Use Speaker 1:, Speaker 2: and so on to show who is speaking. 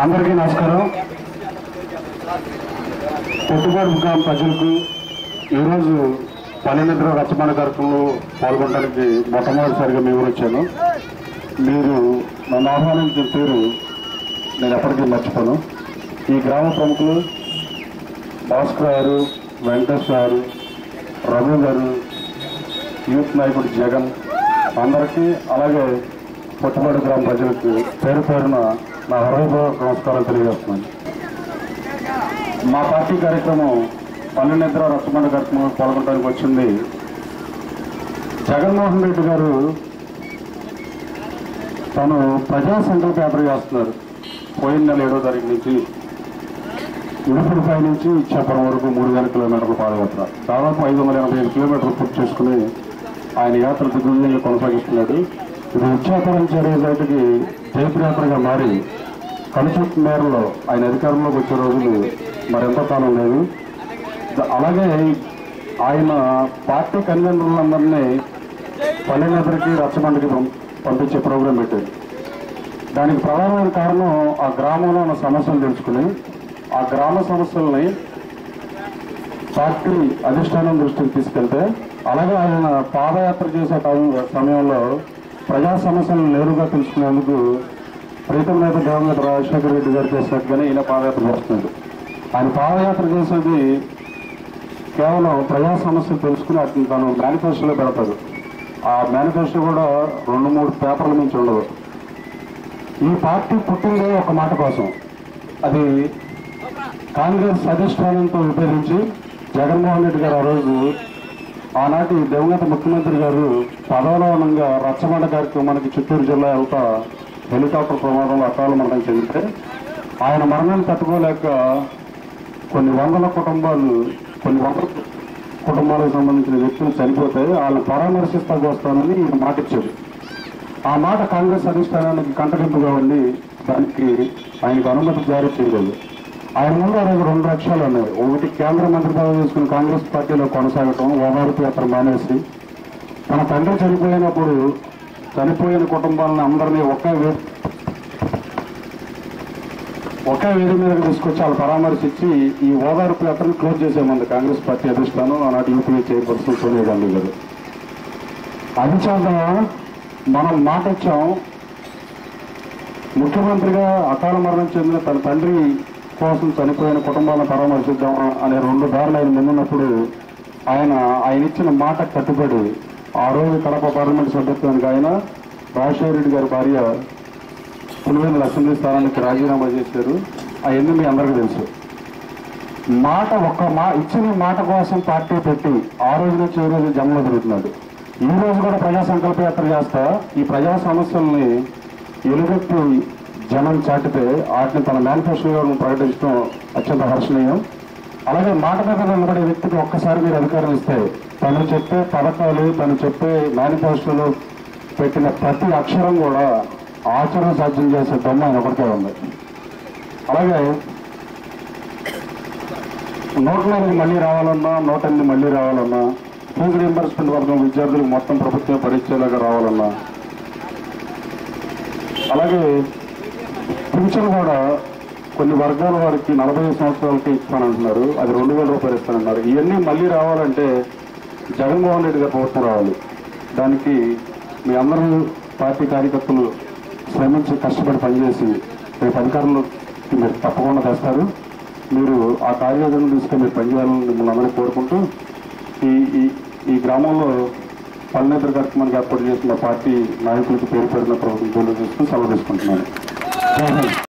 Speaker 1: అందరికీ నమస్కారం పెట్టుబడి గ్రామ ప్రజలకు ఈరోజు పల్లెనిద్ర రచ్చబండ కార్యక్రమంలో పాల్గొనడానికి మొట్టమొదటిసారిగా మేము వచ్చాను మీరు నన్ను ఆహ్వానించిన పేరు నేను ఎప్పటికీ మర్చిపోను ఈ గ్రామ ప్రముఖులు భాస్కర్ గారు వెంకటేశ్వర గారు రఘు గారు యూత్ నాయకుడు జగన్ అందరికీ అలాగే పుట్టపాడు గ్రామ ప్రజలకు పేరు పేరున నా హృదయపూర్వక నమస్కారం తెలియజేస్తున్నాను మా పార్టీ కార్యక్రమం పల్లె నిద్ర రచ్చబండ కార్యక్రమం పాల్గొనడానికి వచ్చింది జగన్మోహన్ రెడ్డి గారు తను ప్రజా సంకల్ప యాత్ర చేస్తున్నారు పోయిన నెల ఏడో తారీఖు నుంచి ఉడుపుడిపై నుంచి ఇచ్చాపురం వరకు మూడు వేల కిలోమీటర్ల పాదయాత్ర దాదాపు ఐదు వందల ఎనభై ఐదు కిలోమీటర్లు పూర్తి చేసుకుని ఆయన యాత్ర దిగ్విజయంగా కొనసాగిస్తున్నాడు ఇది ఇచ్చాపురం చేరేసరికి జయప్రయాత్రగా మారి కనుచూపు మేరలో ఆయన అధికారంలోకి వచ్చే రోజులు మరెంతో కాలం లేదు ద- అలాగే ఆయన పార్టీ కన్వీనర్లందరినీ పల్లెనగరికి రచ్చబండకి పం- పంపించే ప్రోగ్రాం పెట్టారు దానికి ప్రధానమైన కారణం ఆ గ్రామంలో ఉన్న సమస్యలు తెలుసుకుని ఆ గ్రామ సమస్యల్ని పార్టీ అధిష్టానం దృష్టికి తీసుకెళ్తే అలాగే ఆయన పాదయాత్ర చేసే టైం- సమయంలో ప్రజా సమస్యలను నేరుగా తెలుసుకునేందుకు ప్రీతం నేత దేవేంద్ర రాజశేఖర రెడ్డి గారు చేసినట్టుగానే ఈయన పాదయాత్ర చేస్తున్నాడు ఆయన పాదయాత్ర చేసేది కేవలం ప్రజా సమస్యలు తెలుసుకుని వాటిని తను మేనిఫెస్టోలో పెడతాడు ఆ మేనిఫెస్టో కూడా రెండు మూడు పేపర్ల నుంచి ఉండదు ఈ పార్టీ పుట్టిందే ఒక మాట కోసం అది కాంగ్రెస్ అధిష్టానంతో విభేదించి జగన్మోహన్ రెడ్డి గారు ఆ రోజు ఆనాటి దివంగత ముఖ్యమంత్రి గారు పదవిలో ఉండగా రచ్చబండ కార్యక్రమానికి చిత్తూరు జిల్లా వెళ్తా హెలికాప్టర్ ప్రమాదంలో అకాల మరణం చెందితే ఆయన మరణాన్ని తట్టుకోలేక కొన్ని వందల కుటుంబాలు కొన్ని వందల కుటుంబాలకు సంబంధించిన వ్యక్తులు చనిపోతే వాళ్ళని పరామర్శిస్తాకు వస్తానని ఈయన మాట ఇచ్చాడు ఆ మాట కాంగ్రెస్ అధిష్టానానికి కంటగింపుగా ఉండి దానికి ఆయనకు అనుమతి జారీ చేయలేదు ఆయన ముందు ఆ రోజు రెండు లక్ష్యాలు ఉన్నాయి ఒకటి కేంద్ర మంత్రి పదవి తీసుకుని కాంగ్రెస్ పార్టీలో కొనసాగటం ఓదార్పు యాత్ర మానేసి తన తండ్రి చనిపోయినప్పుడు చనిపోయిన కుటుంబాలను అందరినీ ఒకే వే ఒకే వేది మీదకి తీసుకొచ్చి వాళ్ళు పరామర్శించి ఈ ఓదార్పు యాత్రను క్లోజ్ చేసేమంది కాంగ్రెస్ పార్టీ అధిష్టానం ఆనాటి యూపీఏ చైర్పర్సన్ సోనియా గాంధీ గారు అది చేత మనం మాట ఇచ్చాం ముఖ్యమంత్రిగా అకాల మరణం చెందిన తన తండ్రి కోసం చనిపోయిన కుటుంబాలను పరామర్శిద్దాం అనే రెండు దారులు ఆయన ముందున్నప్పుడు ఆయన ఆయన ఇచ్చిన మాట కట్టుబడి ఆ రోజు కడప పార్లమెంట్ సభ్యత్వానికి ఆయన రాజశేఖర రెడ్డి గారి భార్య పులివెందుల అసెంబ్లీ స్థానానికి రాజీనామా చేశారు అవన్నీ మీ అందరికీ తెలుసు మాట ఒక్క మా ఇచ్చిన మాట కోసం పార్టీ పెట్టి ఆ రోజు నుంచి ఈ రోజు జన్మ తిరుగుతున్నాడు ఈ రోజు కూడా ప్రజా సంకల్ప యాత్ర చేస్తా ఈ ప్రజా సమస్యల్ని ఎలుగెత్తి జనం చాటితే వాటిని తన మేనిఫెస్టోగా ప్రకటించడం అత్యంత హర్షణీయం అలాగే మాట మీద నిలబడే వ్యక్తికి ఒక్కసారి మీరు అధికారం ఇస్తే తను చెప్పే పథకాలు తను చెప్పే మేనిఫెస్టోలో పెట్టిన ప్రతి అక్షరం కూడా ఆచరణ సాధ్యం చేసే దమ్మ ఆయన ఒకరికే ఉంది అలాగే నూట నాలుగు మళ్ళీ రావాలన్నా నూట ఎనిమిది మళ్ళీ రావాలన్నా ఫీజు రీంబర్స్మెంట్ వర్గం విద్యార్థులకు మొత్తం ప్రభుత్వం భరించేలాగా రావాలన్నా అలాగే పింఛన్ కూడా కొన్ని వర్గాల వారికి నలభై ఐదు సంవత్సరాలకి ఇస్తానంటున్నారు అది రెండు వేల రూపాయలు ఇస్తానన్నారు ఇవన్నీ మళ్ళీ రావాలంటే జగన్మోహన్ రెడ్డి గారి ప్రభుత్వం రావాలి దానికి మీ అందరూ పార్టీ కార్యకర్తలు శ్రమించి కష్టపడి పనిచేసి రేపు అధికారంలోకి మీరు తప్పకుండా తెస్తారు మీరు ఆ కార్యయోజన తీసుకొని మీరు పనిచేయాలని మిమ్మల్ని అందరినీ కోరుకుంటూ ఈ ఈ ఈ గ్రామంలో పల్లెనేతర కార్యక్రమానికి ఏర్పాటు చేసిన పార్టీ నాయకులకు పేరు పేరున ప్రభుత్వం తీసుకుని సెలవు తీసుకుంటున్నాను జై హింద్